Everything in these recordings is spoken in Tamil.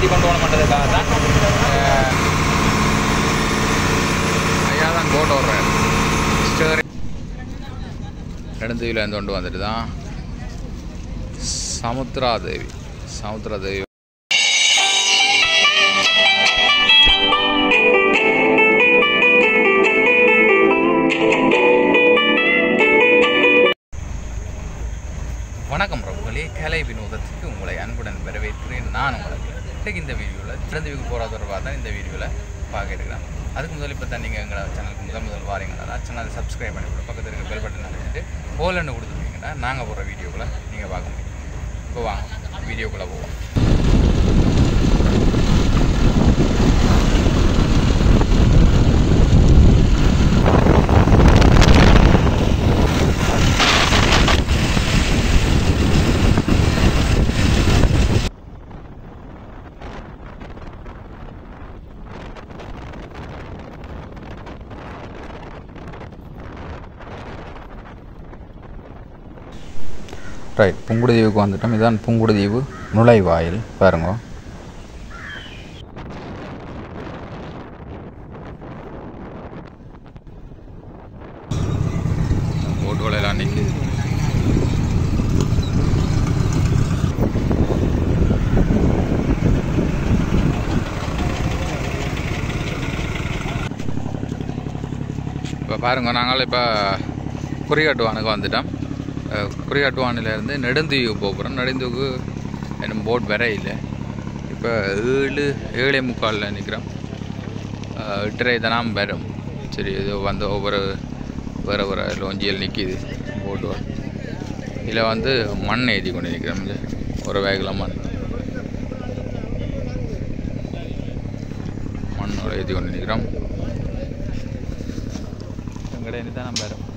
ஏற்றி கொண்டு போகணுன்றதுக்காக தான் அஹ், ஐயா தான் போட் ஓடுறாரு ஸ்டேரிங் நெடுந்தீவில் இருந்து கொண்டு வந்துட்டு தான் சமுத்ராதேவி சமுத்ராதேவி வணக்கம் பிரபுகளே கலை வினோதத்துக்கு உங்களை அன்புடன் வரவேற்கிறேன் நான் உங்களுக்கு இன்றைக்கு இந்த வீடியோவில் திறந்தவிக்கு போகிற தொடர்பாக தான் இந்த வீடியோவில் பார்க்க இருக்கிறேன் அதுக்கு முதல் இப்போ தான் நீங்கள் எங்களை சேனலுக்கு முதல் முதல் வாரீங்கன்னா சேனலை சப்ஸ்கிரைப் பண்ணி விட பக்கத்தில் இருக்க பெல் பட்டன் அழைச்சிட்டு போலன்னு கொடுத்துருக்கீங்கன்னா நாங்கள் போகிற வீடியோக்களை நீங்கள் பார்க்க முடியும் இப்போ வாங்க வீடியோக்குள்ளே போவோம் ரைட் புங்குடுதீவுக்கு வந்துட்டோம் இதுதான் புங்குடுதீவு நுழைவாயில் பாருங்க போட்டுகள் எல்லாம் நிற்குது இப்போ பாருங்க நாங்கள் இப்போ குறிகாட்டுவானுக்கு வந்துட்டோம் அஹ், குறிகாட்டுவானிலேருந்து நெடுந்தீவு போகிறோம் நெடுந்தீவுக்கு இன்னும் போட் வர இல்லை இப்போ ஏழு ஏழே முக்காலில் நிற்கிறோம் எட்டரை தினம் வரும் சரி இது வந்து ஒவ்வொரு வேறு வேறு லோஞ்சியில் நிற்கிது போட்டு இதில் வந்து மண் ஏற்றி கொண்டு நிற்கிறோம் இல்லை ஒரு வேகில் மண் மண்ணோட ஏற்றி கொண்டு நிற்கிறோம் எங்கடையே தான் நம்ம வரும்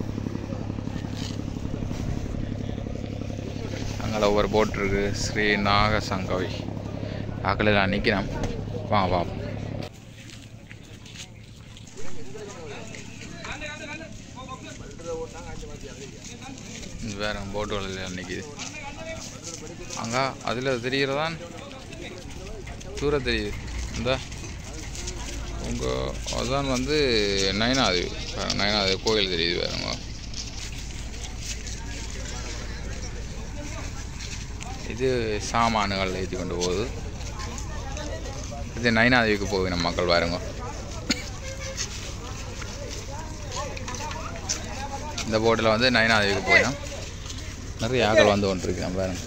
அங்கே ஒவ்வொரு போட் இருக்கு ஸ்ரீ நாக சங்கவி ஆக்களெல்லாம் நிற்கிறோம் வாங்க பார்ப்போம் இது வேற போட்டுகள் எல்லாம் நிற்கிது அங்கே அதில் தெரிகிறதான் தூரம் தெரியுது இந்த உங்கள் அதான் வந்து நயனாது நயனாது கோயில் தெரியுது வேறுங்க இது சாமான்கள் ஏற்றி கொண்டு போகுது இது நயனாதேவிக்கு போகுது நம்ம மக்கள் பாருங்க இந்த போட்டில் வந்து நயனாதேவிக்கு போயிடும் நிறைய ஆக்கள் வந்து கொண்டிருக்கு நம்ம பாருங்க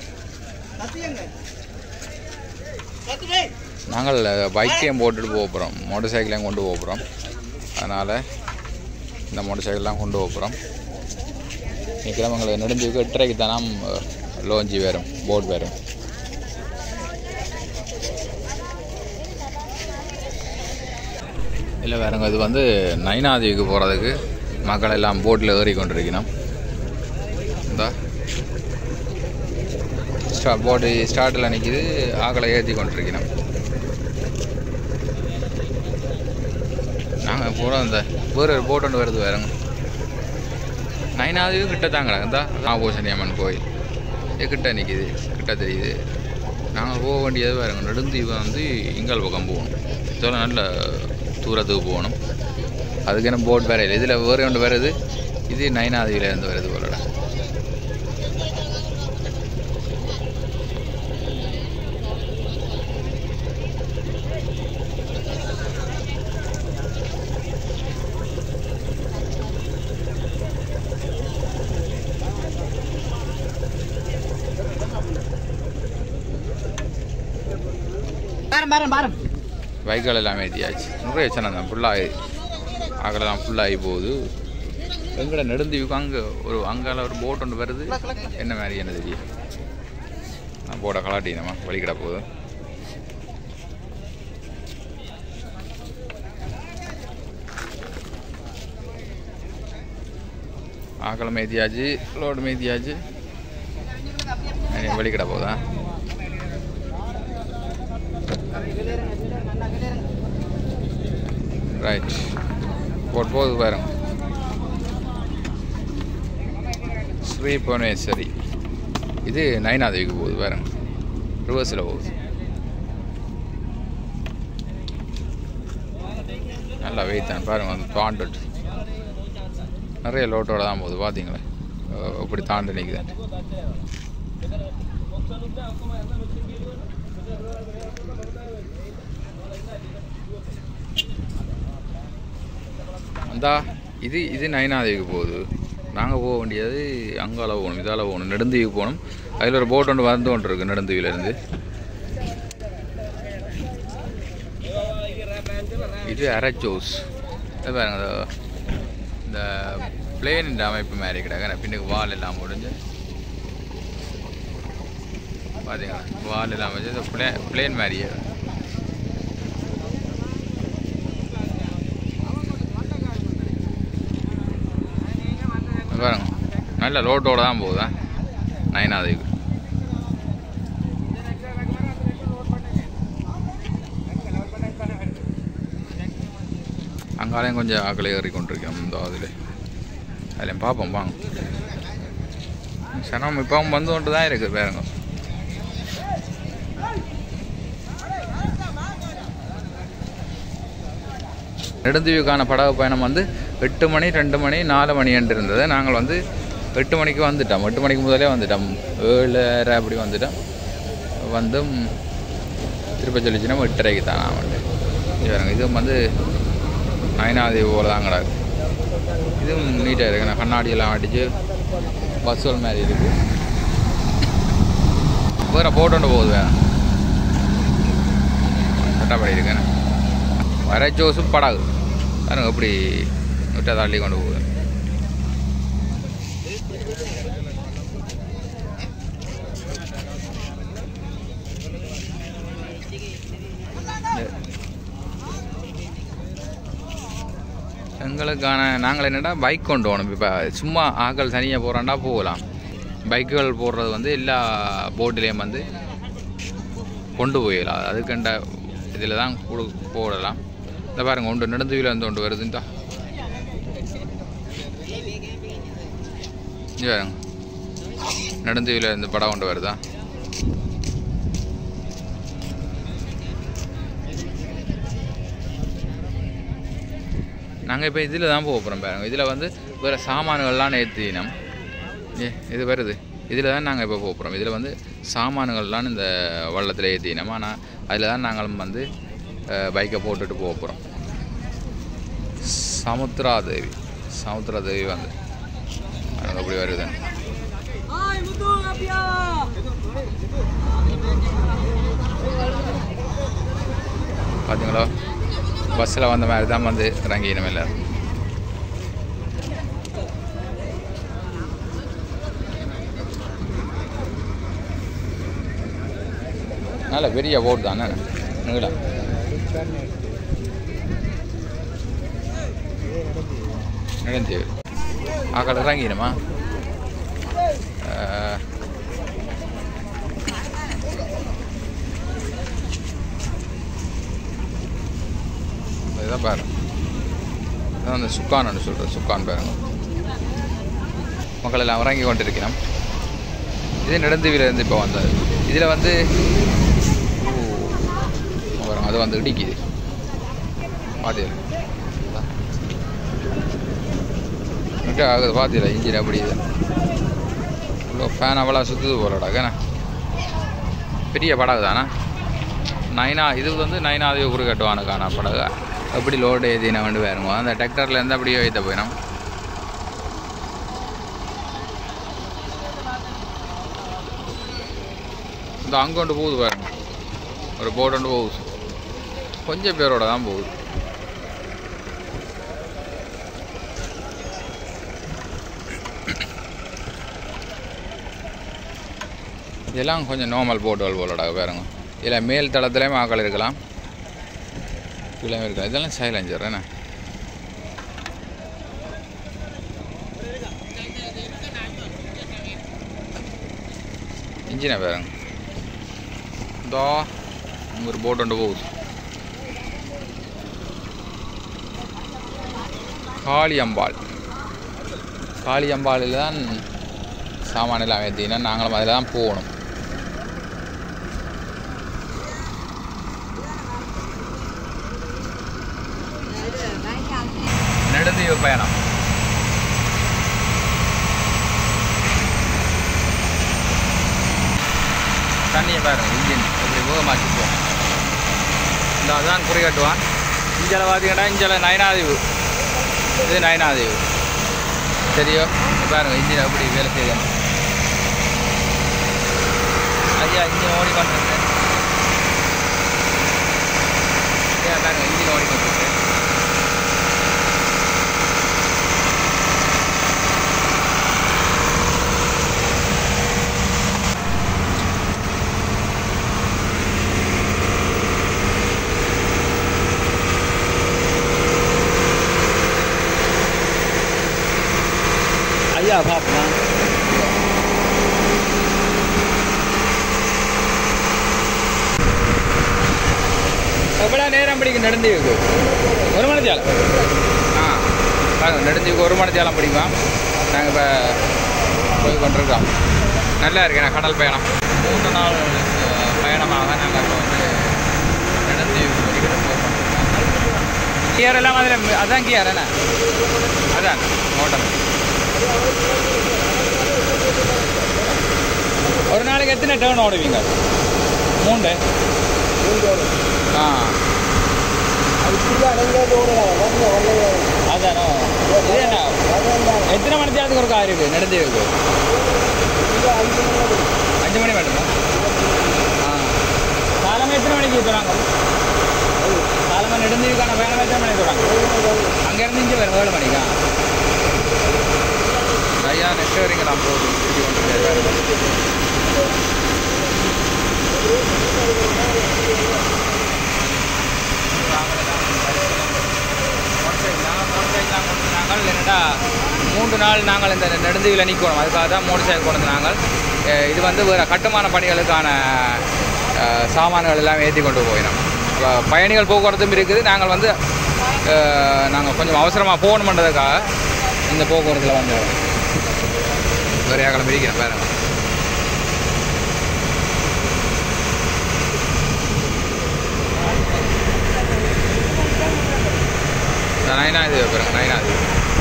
நாங்கள் பைக்கையும் போட்டுட்டு போக போகிறோம் மோட்டர் சைக்கிளையும் கொண்டு போக போகிறோம் அதனால் இந்த மோட்டர் சைக்கிள்லாம் கொண்டு போக போகிறோம் நிற்கிறவங்களுக்கு நெடுஞ்சுக்கு எட்டரைக்கு தானே லோஞ்சி வரும் போட் வரும் இல்லை வேறங்க இது வந்து நைனாதீவுக்கு போகிறதுக்கு மக்கள் எல்லாம் போட்டில் ஏறி கொண்டிருக்கணும் இந்த ஸ்டா போட்டு ஸ்டார்ட்டில் நிற்கிது ஆக்களை ஏற்றி கொண்டிருக்கணும் நாங்கள் போகிறோம் இந்த வேறு ஒரு போட் ஒன்று வருது வேறுங்க நைனாதீவு கிட்ட தாங்கடா இந்த ஆபோசனி அம்மன் கோயில் இது கிட்ட நிற்கிது கிட்ட தெரியுது நாங்கள் போக வேண்டியது வேறுங்க நெடுந்தீவு வந்து இங்கால் பக்கம் போகணும் இதெல்லாம் நல்ல தூரத்துக்கு போகணும் அதுக்கு என்ன போட் வேறு இல்லை இதில் வேறு ஒன்று வருது இது நைனாதீவிலேருந்து வருது போலடா பாரம் பாரம் பாரம் பைக்குகள் எல்லாமே ஏற்றியாச்சு நிறைய சேனல் தான் ஃபுல்லாக அங்கெல்லாம் ஃபுல்லாகி போகுது எங்கட நெடுந்தீவுக்கு அங்கே ஒரு அங்கால ஒரு போட் ஒன்று வருது என்ன மாதிரி என்ன தெரியும் நான் போட கலாட்டினமா வழிகிட போகுது ஆக்களை மேத்தியாச்சு லோடு மேத்தியாச்சு வழிகிட போகுதா ரைட் போட் போகுது பாருங்க ஸ்ரீ புவனேஸ்வரி இது நயனாதேவிக்கு போகுது பாருங்க ரிவர்ஸில் போகுது நல்லா வெயிட் தான் பாருங்க வந்து தாண்டுட்டு நிறைய லோட்டோட தான் போகுது பார்த்தீங்களா அஹ் இப்படி தாண்டு நிற்குது அந்தா இது இது நயனாதேவிக்கு போகுது நாங்கள் போக வேண்டியது அங்கால போகணும் இதால் போகணும் நெடுந்தீவுக்கு போகணும் அதில் ஒரு போட் ஒன்று வந்து கொண்டு இருக்கு நெடுந்தீவிலேருந்து இது அரச்சோஸ் இது பாருங்க இதோ இந்த பிளேன் அமைப்பு மாதிரி கிடக்கு பின்னுக்கு வால் எல்லாம் முடிஞ்சு பார்த்தீங்களா வால் எல்லாம் வச்சு இந்த பிளே பிளேன் மாதிரியே இது பாருங்க நல்ல லோட்டோட தான் போகுதா நயனாதேவிக்கு அங்காலையும் கொஞ்சம் ஆக்களை ஏறி கொண்டிருக்கோம் இந்த அதில் அதில் பார்ப்போம் வாங்க சனம் இப்போவும் வந்து கொண்டு தான் இருக்குது பாருங்க நெடுந்தீவுக்கான படகு பயணம் வந்து எட்டு மணி ரெண்டு மணி நாலு மணி என்று இருந்தது நாங்கள் வந்து எட்டு மணிக்கு வந்துட்டோம் எட்டு மணிக்கு முதலே வந்துட்டோம் ஏழரை அப்படி வந்துட்டோம் வந்து திருப்ப சொல்லிச்சுன்னா எட்டரைக்கு தான் நான் வந்து இது பாருங்க இதுவும் வந்து நயனாதேவி போல தான் கிடக்கு இதுவும் நீட்டாக இருக்கு நான் கண்ணாடியெல்லாம் அடித்து பஸ்ஸுகள் மாதிரி இருக்கு வேறு போட்டு போகுது வேறு கட்டப்படி இருக்குண்ணே வர ஜோஸும் படாது பாருங்க எப்படி விட்டா தள்ளி கொண்டு போகுது எங்களுக்கான நாங்கள் என்னடா பைக் கொண்டு போகணும் இப்போ சும்மா ஆக்கள் தனியாக போகிறாண்டா போகலாம் பைக்குகள் போடுறது வந்து எல்லா போட்டிலையும் வந்து கொண்டு போயிடலாம் அதுக்கண்ட இதில் தான் கொடு போடலாம் இந்த பாருங்க ஒன்று நெடுந்துவியில் இருந்து ஒன்று வருதுண்டா இங்க பாருங்க நெடுந்துவியில் இருந்து படம் கொண்டு வருதா நாங்கள் இப்போ இதில் தான் போக போகிறோம் பாருங்க இதில் வந்து வேறு சாமான்கள்லாம் ஏற்றினோம் ஏ இது வருது இதில் தான் நாங்கள் இப்போ போக போகிறோம் இதில் வந்து சாமான்கள்லாம் இந்த வள்ளத்தில் ஏற்றினோம் ஆனால் அதில் தான் நாங்களும் வந்து பைக்கை போட்டுட்டு போக போகிறோம் சமுத்ராதேவி சமுத்ராதேவி வந்து எனக்கு அப்படி வருது பார்த்தீங்களா பஸ்ஸில் வந்த மாதிரி தான் வந்து இறங்கினோம் எல்லாரும் நல்ல பெரிய போட் தானே நீளம் நெடுந்தீவு ஆக்கள் இறங்கிடுமா இதான் பாரு இதான் அந்த சுக்கான்னு சொல்கிறேன் சுக்கான் பாருங்க மக்கள் எல்லாம் இறங்கி கொண்டிருக்கிறோம் இது நெடுந்தீவிலேருந்து இப்போ வந்தது இதில் வந்து ஓ, பாருங்க அது வந்து இடிக்குது பாத்தியா நெட்டு ஆகுது பாத்தியா இன்ஜின் அப்படி இது இவ்வளோ ஃபேன் அவ்வளோ சுற்றுது போலடா கேண்ணா பெரிய படகு தானே நைனா இது வந்து நைனாதேவி குறு கட்டுவானுக்கான படகு எப்படி லோடு ஏற்றின வந்து வேறுங்க அந்த டிராக்டர்லேருந்து அப்படியே வைத்த போயிடும் இந்த அங்கே கொண்டு போகுது பாருங்க ஒரு போட் கொண்டு போகுது கொஞ்சம் பேரோட தான் போகுது இதெல்லாம் கொஞ்சம் நார்மல் போட்டுகள் போலடா பாருங்க இதில் மேல் தளத்துலேயும் ஆக்கள் இருக்கலாம் கீழே இருக்கலாம் இதெல்லாம் சைலஞ்சர் என்ன இன்ஜினை பாருங்க இதோ அங்கே ஒரு போட் ஒன்று போகுது காளியம்பாள் காளியம்பாளில் தான் சாமான் எல்லாம் ஏற்றினா நாங்களும் அதில் தான் போகணும் தண்ணியை பாருங்க இன்ஜின் அப்படி வேகமாச்சு போகும் இந்த அதான் குறி கட்டுவான் இஞ்சில் பார்த்தீங்கன்னா இஞ்சில் நயனாதீவு இது நயனாதீவு சரியோ இங்க பாருங்க இன்ஜின் அப்படி வேலை செய்யணும் ஐயா இன்ஜின் ஓடிக்கொண்டிருக்கு ஐயா பாருங்க இன்ஜின் ஓடிக்கொண்டிருக்கு ஐயா பாப்பா எவ்வளோ நேரம் பிடிக்கும் நெடுந்தீவுக்கு ஒரு மணி தேலம் ஆ பாருங்க நெடுந்தீவுக்கு ஒரு மணி தேலம் பிடிக்கும் நாங்கள் இப்போ போய் கொண்டிருக்கோம் நல்லா இருக்கு எனக்கு கடல் பயணம் மூன்று நாள் அஹ், பயணமாக நாங்கள் இப்போ வந்து நெடுந்தீவு வழிகிட்டு போய் கொண்டிருக்கோம் கியர் எல்லாம் அதில் அதான் கியர் என்ன அதான் ஓட்டம் ஒரு நாளைக்கு எத்தனை டேர்ன் ஓடுவீங்க மூன்று ஆ அதானோ இது என்ன எத்தனை மணி தேரத்துக்கு ஒரு கார் இருக்கு நெடுந்தீவுக்கு அஞ்சு மணி வேணுமா ஆ காலமாக எத்தனை மணிக்கு போகிறாங்க காலமாக நெடுந்தீவுக்கான பயணம் எத்தனை மணிக்கு போகிறாங்க அங்கேருந்து இங்கே வரும் ஏழு மணிக்கா ஐயா நெக்ஸ்ட் வரைக்கும் நான் போகுது திருப்பி கொண்டு நாங்கள் என்னடா மூன்று நாள் நாங்கள் இந்த நெடுந்தீவில் நிற்கணும் அதுக்காக தான் மோட்டர் சைக்கிள் கொண்டு வந்து நாங்கள் அஹ் இது வந்து வேறு கட்டுமான பணிகளுக்கான அஹ், சாமான்கள் எல்லாம் ஏற்றி கொண்டு போயிடும் இப்போ பயணிகள் போக்குவரத்தும் இருக்குது நாங்கள் வந்து நாங்கள் கொஞ்சம் அவசரமாக போகணுமன்றதுக்காக இந்த போக்குவரத்தில் வந்து வேறு ஏகலம் பிரிக்கிறேன் பாருங்க இந்த நயனாதி பாருங்க நயனாதி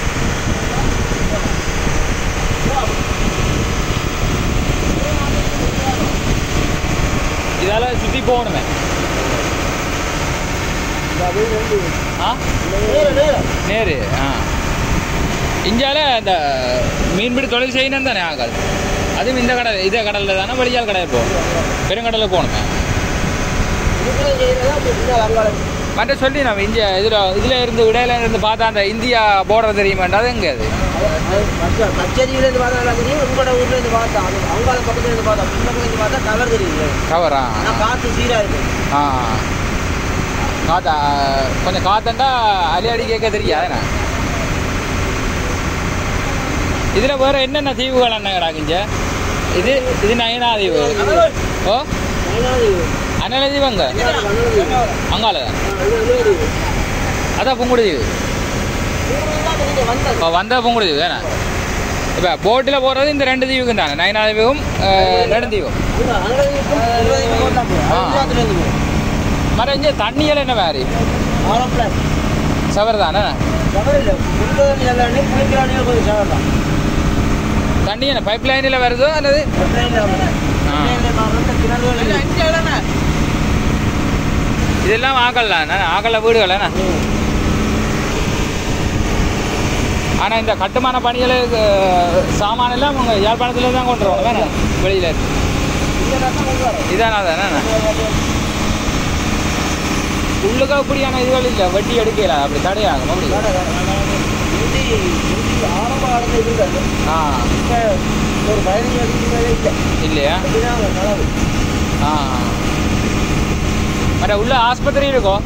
இதால சுற்றி போகணுமே ஆ நேரு ஆ இந்தியாவில் இந்த மீன்பிடி தொழில் செய்யணும் தானே ஆகாது அதுவும் இந்த கடல் இதே கடலில் தானே வெளியால் கடல் போகும் பெருங்கடலில் போகணுமே மற்ற சொல்லி நம்ம இந்தியா இதில் இதில் இருந்து இடையில இருந்து பார்த்தா அந்த இந்தியா போர்டர் தெரியுமாண்டா அது எங்கே அது கச்சேரியில இருந்து பார்த்தா தெரியும் உங்களோட ஊர்ல இருந்து பார்த்தா அது அவங்கள பக்கத்துல இருந்து பார்த்தா இந்த பக்கத்துல இருந்து பார்த்தா கலர் தெரியுது டவரா ஆனா காத்து சீரா இருக்கு ஆ காத்தா கொஞ்சம் காத்தண்டா அலி அடி கேட்க தெரியாதுண்ணா இதில் வேறு என்னென்ன தீவுகள் என்னங்கிறாங்க இது இது நயனா தீவு ஓ அனல தீவு அங்கே அங்கால அதான் புங்குடி தீவு இப்போ வந்த புங்குடி தீவு தானே இப்போ போட்டில் போகிறது இந்த ரெண்டு தீவுக்கும் தானே நயனா தீவும் நெடுந்தீவும் மர இங்கே தண்ணியெல்லாம் என்ன மாதிரி சவர் தானே தண்ணி என்ன பைப் லைனில் வருதோ அல்லது இதெல்லாம் ஆக்கல ஆக்கல வீடுகள் என்ன ஆனால் இந்த கட்டுமான பணிகளுக்கு சாமான் எல்லாம் உங்கள் யாழ்ப்பாணத்தில் தான் கொண்டு வரணும் வேணா வெளியில் இதானா தானே உள்ளுக்கு அப்படியான இதுகள் இல்லை வட்டி எடுக்கல அப்படி தடையாகும் அப்படி ஆ ஒரு பதினஞ்சு வருஷத்துக்கு மேலே இல்லை இல்லையா ஆ மற்ற உள்ள ஆஸ்பத்திரி இருக்கும்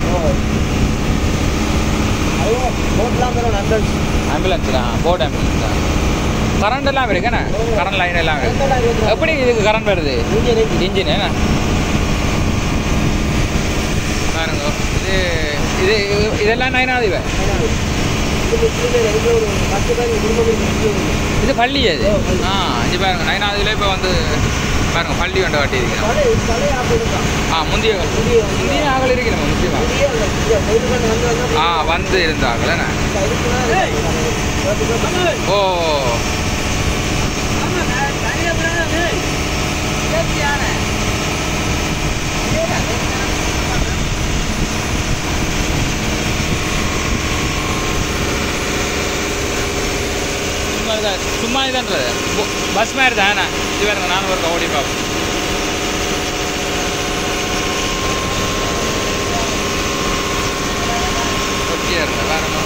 அதுவும் போட்லாம் பெறும் நண்பர்கள் ஆம்புலன்ஸ் தான் போர்ட் ஆம்புலன்ஸ் தான் கரண்ட் எல்லாம் இருக்குண்ணே கரண்ட் லைன் எல்லாம் இருக்கு எப்படி இதுக்கு கரண்ட் வருது இன்ஜின் என்ன பாருங்க இது இது இதெல்லாம் நைனாது இவ இது பள்ளி அது ஆ இது பாருங்க நைனாதுல இப்போ வந்து பாருங்க பள்ளி கொண்டு காட்டி இருக்கிறோம் ஆ முந்திய முந்திய ஆகல் இருக்கிறோம் முக்கியமாக ஆ வந்து இருந்தாங்களே ஓ போட்லாம் இதுன்றது பஸ் மாதிரி தானே இது வேறுங்க நானும் ஒரு ஓடி பார்ப்போம் ஓகே இருங்க வேற என்ன?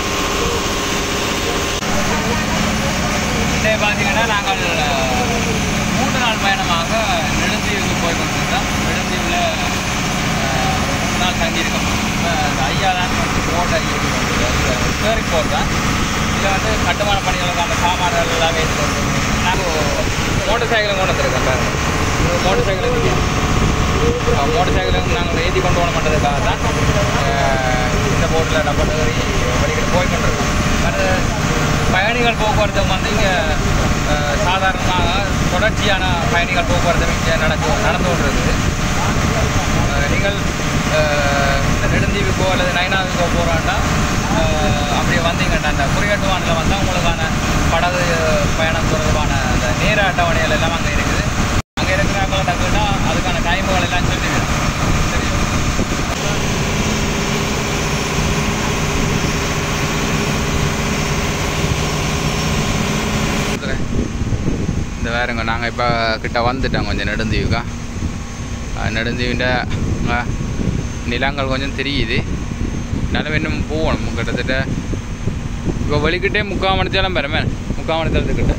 இன்றைய பார்த்தீங்கன்னா நாங்கள் அஹ், மூன்று நாள் பயணமாக நெடுந்தீவுக்கு போய் கொண்டிருக்கோம் நெடுந்தீவில் அஹ், மூணு நாள் தங்கியிருக்கோம் இப்போ ஐயா தான் வந்து போட் சேரி போட் தான் இதில் வந்து கட்டுமான பணிகளுக்கான சாமான்கள் எல்லாம் வைத்து கொண்டு நாங்கள் மோட்டர் சைக்கிளும் கொண்டு வந்திருக்கோம் பாருங்க மோட்டர் சைக்கிளுக்கு மோட்டர் சைக்கிளும் நாங்கள் ஏற்றி கொண்டு போக பண்ணுறதுக்காக தான் அஹ், இந்த போட்டில் டப்பர் ஏறி வழிகள் போய் கொண்டிருக்கோம் வேறு பயணிகள் போக்குவரத்து வந்து இங்கே சாதாரணமாக தொடர்ச்சியான பயணிகள் போக்குவரத்து இங்கே நடந்து நடந்து கொண்டிருக்குது அஹ், நீங்கள் அஹ், இந்த நெடுந்தீவுக்கோ அல்லது நயனாவுக்கோ போகிறாண்டா அப்படியே வந்தீங்கன்னா அந்த குறியட்டுவானில் வந்தால் உங்களுக்கான படகு பயணம் தொடர்பான அந்த நேர அட்டவணைகள் எல்லாம் அங்கே இருக்குது அங்கே இருக்கிறாங்களோ தங்கிட்டா அதுக்கான டைமுகள் எல்லாம் சொல்லிடுறேன் தெரியும் இந்த வேறுங்க நாங்கள் இப்போ கிட்ட வந்துட்டோம் கொஞ்சம் நெடுந்தீவுக்கா நெடுந்தீவிൻ്റെ நிலங்கள் கொஞ்சம் தெரியுது நிலம் இன்னும் போகணும் கிட்டத்தட்ட இப்போ வெளிக்கிட்டே முக்கால் மணி தேலம் பெறமே முக்கால் மணி தேலத்துக்கிட்ட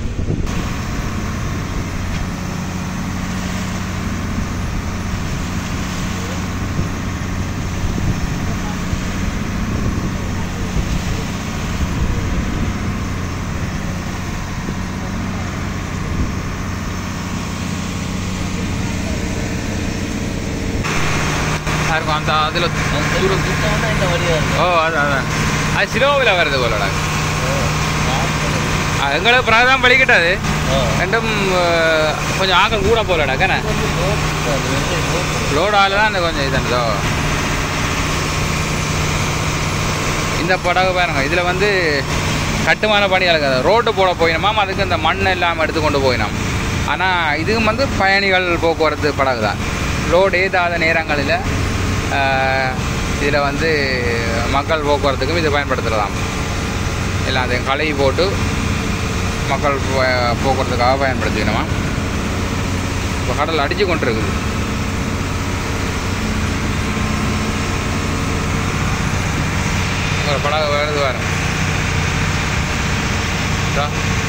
இருக்கும் அந்த அதில் தூரம் இந்த வழியாக இருக்கு ஓ அதான் அதான் அது சிலோவில் வருது போலடா அது எங்களுக்கு பிரதான் படிக்கிட்டாது ரெண்டும் அஹ், கொஞ்சம் ஆக்கள் கூட போலடா கண்ணே லோடு ஆள் தான் இந்த கொஞ்சம் இதுதோ இந்த படகு பாருங்க இதில் வந்து கட்டுமான பணிகள் ரோட்டு போட போயினோமாம் அதுக்கு இந்த மண் எல்லாம் எடுத்து கொண்டு போயினோம் ஆனால் இதுவும் வந்து பயணிகள் போக்குவரத்து படகு தான் லோடு ஏதாத நேரங்களில் இதில் வந்து மக்கள் போக்குவரத்துக்கும் இது பயன்படுத்தலாம் இல்லை அதை களை போட்டு மக்கள் போ- போக்குவரத்துக்காக பயன்படுத்திக்கணுமா இப்போ கடல் அடித்து கொண்டிருக்குது ஒரு படகு வருது பாருங்க இதோ.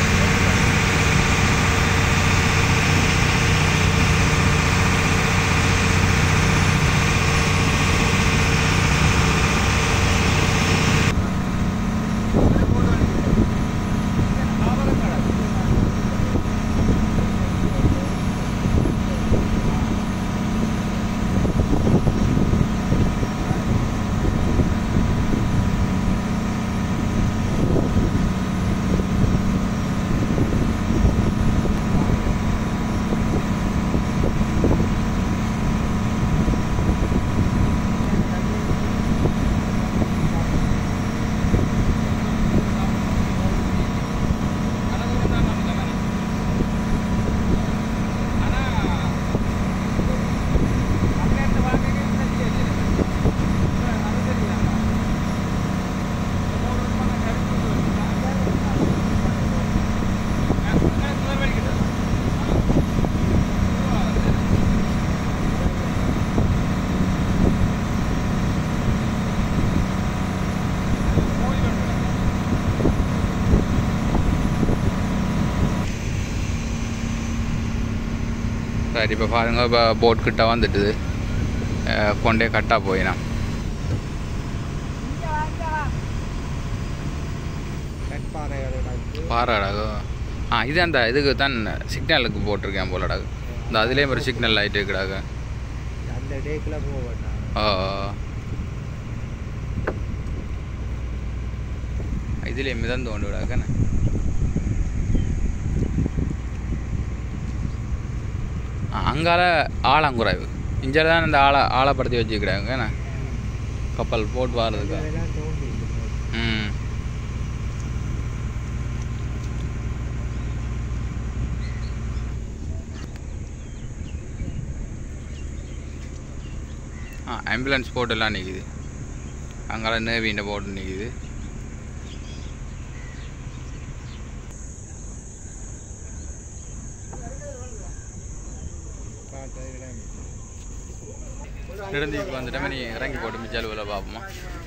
சரி இப்போ பாருங்க இப்போ போட் கிட்ட வந்துட்டுது அஹ் கொண்டே கட்டா போயினா பாறாடாகு ஆ இது அந்த இதுக்கு தான் சிக்னலுக்கு போட்டிருக்கேன் போலடாகு இந்த அதுலேயும் ஒரு சிக்னல் லைட் இருக்குடாங்க அந்த டேக்கில் போக வேண்டாம் ஓ இதுலேயே மிதந்து கொண்டு விடாக்கண்ணே அங்கால ஆழங்குறைவு இங்கே தான் இந்த ஆளை ஆழப்படுத்தி வச்சுக்கிறாங்க என்ன கப்பல் போட் வாரதுக்கு அதெல்லாம் தோண்டி ம் ஆ ஆம்புலன்ஸ் போட் எல்லாம் நிற்குது அங்கால நேவின்ற போட்டு நிற்குது நெடுந்தீவுக்கு வந்துட்டோமே நீ இறங்கி போட்டு மிச்சால் வேலை பார்ப்போமா